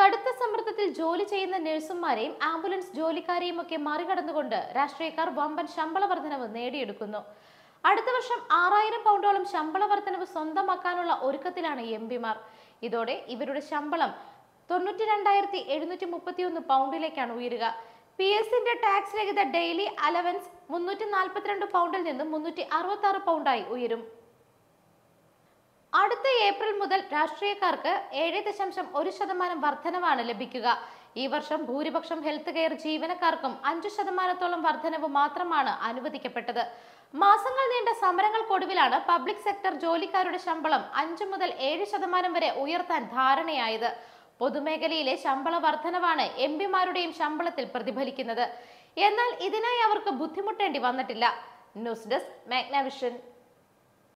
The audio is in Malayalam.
കടുത്ത സമ്മർദ്ദത്തിൽ ജോലി ചെയ്യുന്ന നഴ്സുമാരെയും ആംബുലൻസ് ജോലിക്കാരെയും ഒക്കെ മറികടന്നുകൊണ്ട് രാഷ്ട്രീയക്കാർ വമ്പൻ ശമ്പള വർധനവ് നേടിയെടുക്കുന്നു അടുത്ത വർഷം ആറായിരം പൗണ്ടോളം ശമ്പള വർധനവ് സ്വന്തമാക്കാനുള്ള ഒരുക്കത്തിലാണ് എം പിമാർ ഇതോടെ ഇവരുടെ ശമ്പളം തൊണ്ണൂറ്റി രണ്ടായിരത്തി എഴുന്നൂറ്റി മുപ്പത്തിയൊന്ന് പൗണ്ടിലേക്കാണ് ഉയരുക പി എസിന്റെ ടാക്സ് രഹിത ഡെയിലി അലവൻസ് മുന്നൂറ്റി നാൽപ്പത്തിരണ്ട് പൗണ്ടിൽ നിന്നും മുന്നൂറ്റി അറുപത്തി ആറ് പൗണ്ടായി ഉയരും അടുത്ത ഏപ്രിൽ മുതൽ രാഷ്ട്രീയക്കാർക്ക് ഏഴ് ദശാംശം ഒരു ശതമാനം വർധനവാണ് ലഭിക്കുക ഈ വർഷം ഭൂരിപക്ഷം ഹെൽത്ത് കെയർ ജീവനക്കാർക്കും അഞ്ചു ശതമാനത്തോളം വർധനവ് മാത്രമാണ് അനുവദിക്കപ്പെട്ടത് മാസങ്ങൾ നീണ്ട സമരങ്ങൾക്കൊടുവിലാണ് പബ്ലിക് സെക്ടർ ജോലിക്കാരുടെ ശമ്പളം അഞ്ചു മുതൽ ഏഴ് ശതമാനം വരെ ഉയർത്താൻ ധാരണയായത് പൊതുമേഖലയിലെ ശമ്പള വർധനവാണ് എം പിമാരുടെയും ശമ്പളത്തിൽ പ്രതിഫലിക്കുന്നത് എന്നാൽ ഇതിനായി അവർക്ക് ബുദ്ധിമുട്ടേണ്ടി വന്നിട്ടില്ല ന്യൂസ് ഡെസ്ക് മാഗ്നാവിഷൻ